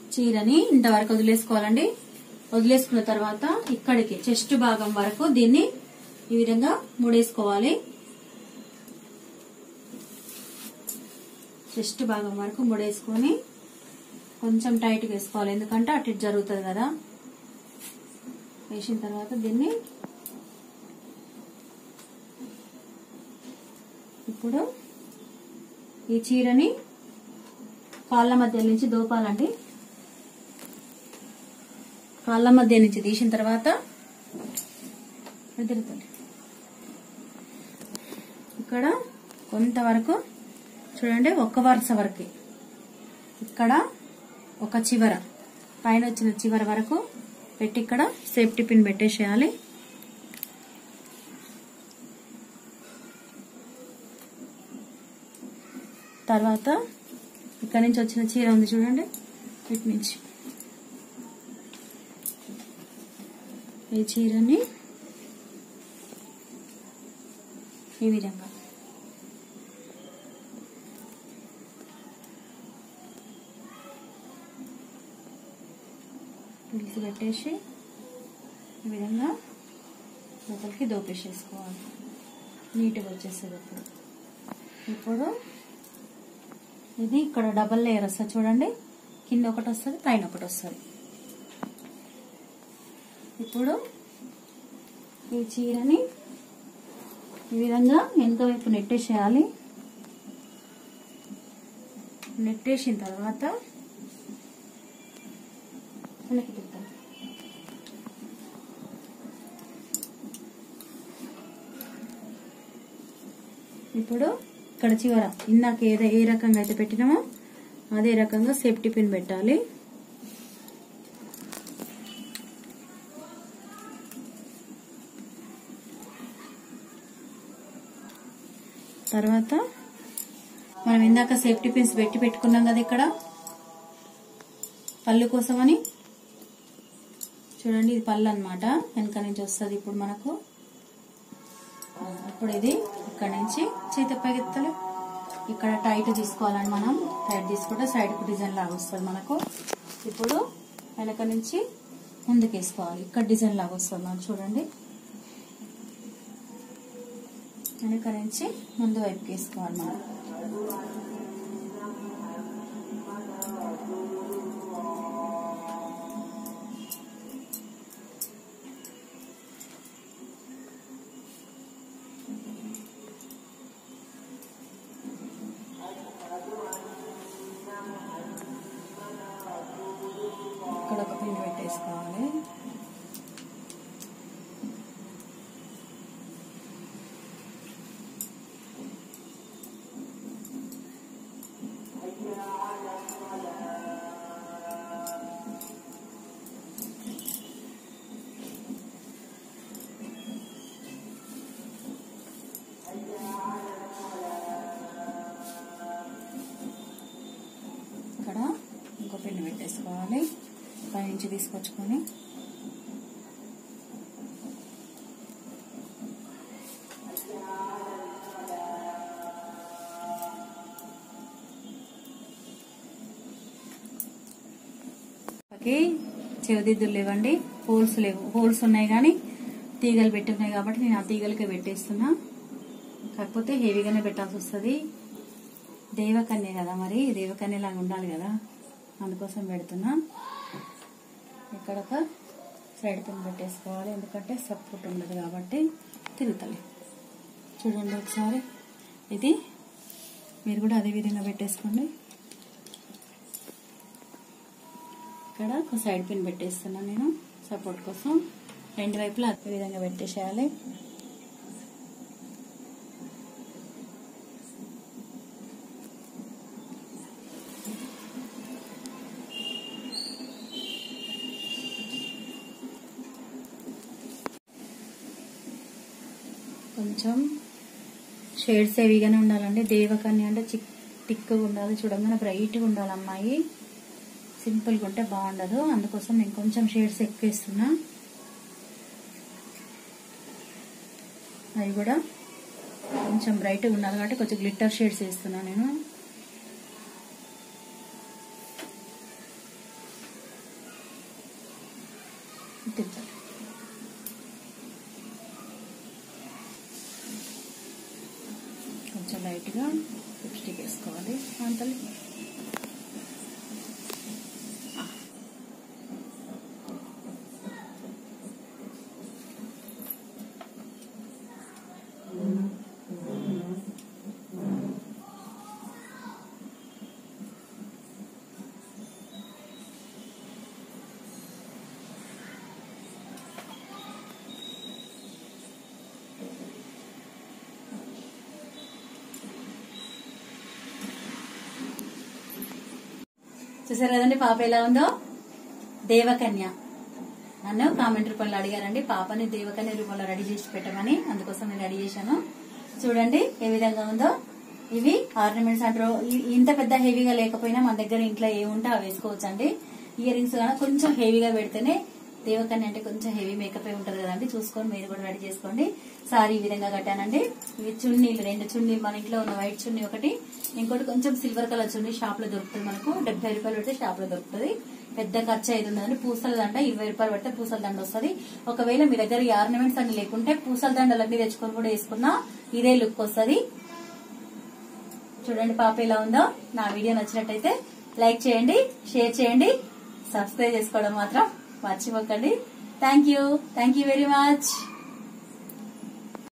చీరని ఇంతవరకు వదిలేసుకోవాలండి వదిలేసుకున్న తర్వాత ఇక్కడికి చెస్ట్ భాగం వరకు దీన్ని ఈ విధంగా ముడేసుకోవాలి చెస్ట్ భాగం వరకు ముడేసుకొని కొంచెం టైట్ వేసుకోవాలి ఎందుకంటే అటు ఇటు జరుగుతుంది కదా వేసిన తర్వాత దీన్ని ఇప్పుడు ఈ చీరని కాళ్ళ మధ్య నుంచి దోపాలండి కాళ్ళ మధ్య నుంచి తీసిన తర్వాత ఎదురుతుంది ఇక్కడ కొంతవరకు చూడండి ఒక్క వరుస వరకు ఇక్కడ ఒక చివర పైన వచ్చిన చివర వరకు పెట్టి ఇక్కడ సేఫ్టీ పిన్ పెట్టేసేయాలి తర్వాత ఇక్కడ నుంచి వచ్చిన చీర ఉంది చూడండి ఇటు నుంచి ఈ చీరని ఈ విధంగా పిలిచి పెట్టేసి ఈ విధంగా లోపలికి దోపేసేసుకోవాలి నీట్గా వచ్చేస్తుంది ఇప్పుడు ఇప్పుడు ఇది ఇక్కడ డబల్ లేయర్ వస్తుంది చూడండి కింద ఒకటి వస్తుంది పైన ఒకటి వస్తుంది ఇప్పుడు ఈ చీరని ఈ విధంగా వెనుక వైపు నెట్టేసేయాలి నెట్టేసిన తర్వాత వెనక్కి తిప్పుతాం ఇప్పుడు ఇక్కడ చివర ఇందాక ఏదో ఏ రకంగా అయితే పెట్టినామో అదే రకంగా సేఫ్టీ పిన్ పెట్టాలి తర్వాత మనం ఇందాక సేఫ్టీ పిన్స్ పెట్టి పెట్టుకున్నాం కదా ఇక్కడ పళ్ళు కోసమని చూడండి ఇది పళ్ళు అనమాట వెనక నుంచి వస్తుంది ఇప్పుడు మనకు ఇప్పుడు ఇది ఇక్కడ నుంచి చేతి పైకెత్తలు ఇక్కడ టైట్ తీసుకోవాలని మనం టైట్ తీసుకుంటే సైడ్ కు డిజైన్ లాగా వస్తుంది మనకు ఇప్పుడు వెనక నుంచి ముందుకు వేసుకోవాలి ఇక్కడ డిజైన్ లాగా వస్తుంది మనం చూడండి వెనక నుంచి ముందు వైపుకి వేసుకోవాలి మనం ఇక్కడ ఒక పిండి పెట్టేసుకోవాలి ఇక్కడ ఇంకో పిండి పెట్టేసుకోవాలి పైనుంచి తీసుకొచ్చుకొని ఓకే చెవిదిద్దులు లేవండి హోల్స్ లేవు హోల్స్ ఉన్నాయి కానీ తీగలు పెట్టి ఉన్నాయి కాబట్టి నేను ఆ తీగలకే పెట్టేస్తున్నా కాకపోతే హెవీగానే పెట్టాల్సి వస్తుంది దేవకన్య కదా మరి దేవకన్య లాగా ఉండాలి కదా అందుకోసం పెడుతున్నా ఇక్కడ ఒక సైడ్ పిన్ పెట్టేసుకోవాలి ఎందుకంటే సపోర్ట్ ఉండదు కాబట్టి తిరుగుతలే చూడండి ఒకసారి ఇది మీరు కూడా అదే విధంగా పెట్టేసుకోండి ఇక్కడ ఒక సైడ్ పిన్ పెట్టేస్తున్నా నేను సపోర్ట్ కోసం రెండు వైపులా అదే విధంగా పెట్టేసేయాలి కొంచెం షేడ్స్ హెవీగానే ఉండాలండి దేవకన్య అంటే చిక్ థిక్గా ఉండాలి చూడంగానే బ్రైట్గా ఉండాలి అమ్మాయి సింపుల్గా ఉంటే బాగుండదు అందుకోసం నేను కొంచెం షేడ్స్ ఎక్కువ ఇస్తున్నా అవి కూడా కొంచెం బ్రైట్గా ఉండాలి కాబట్టి కొంచెం గ్లిట్టర్ షేడ్స్ వేస్తున్నా నేను తిప్పండి కొంచెం లైట్గా లిప్స్టిక్ వేసుకోవాలి అంతలు చూసారు కదండి పాప ఎలా ఉందో దేవకన్య నన్ను కామెంట్ రూపంలో అడిగారండి పాపని దేవకన్య రూపంలో రెడీ చేసి పెట్టమని అందుకోసం నేను రెడీ చేశాను చూడండి ఏ విధంగా ఉందో ఇవి ఆర్నమెంట్స్ అంటారు ఇ- ఇంత పెద్ద హెవీగా లేకపోయినా మన దగ్గర ఇంట్లో ఏముంటే అవి వేసుకోవచ్చండి ఇయర్ రింగ్స్ కానీ కొంచెం హెవీగా పెడితేనే దేవకన్య అంటే కొంచెం హెవీ మేకప్ అయి ఉంటది కదండి చూసుకొని మీరు కూడా రెడీ చేసుకోండి సారీ ఈ విధంగా కట్టానండి ఇవి చున్నీలు రెండు చున్నీ మన ఇంట్లో ఉన్న వైట్ చున్నీ ఒకటి ఇంకోటి కొంచెం సిల్వర్ కలర్ చున్నీ షాప్ లో దొరుకుతుంది మనకు డెబ్బై రూపాయలు పెడితే షాప్ లో దొరుకుతుంది పెద్ద ఖర్చు అయితే ఉందండి పూసల దండ ఇరవై రూపాయలు పెడితే పూసల దండ వస్తుంది ఒకవేళ మీ దగ్గర ఈ ఆర్నమెంట్స్ అన్ని లేకుంటే పూసల దండలన్నీ తెచ్చుకొని కూడా వేసుకున్నా ఇదే లుక్ వస్తుంది చూడండి పాప ఎలా ఉందో నా వీడియో నచ్చినట్టయితే లైక్ చేయండి షేర్ చేయండి సబ్స్క్రైబ్ చేసుకోవడం మాత్రం మర్చిపోకండి thank you thank you very much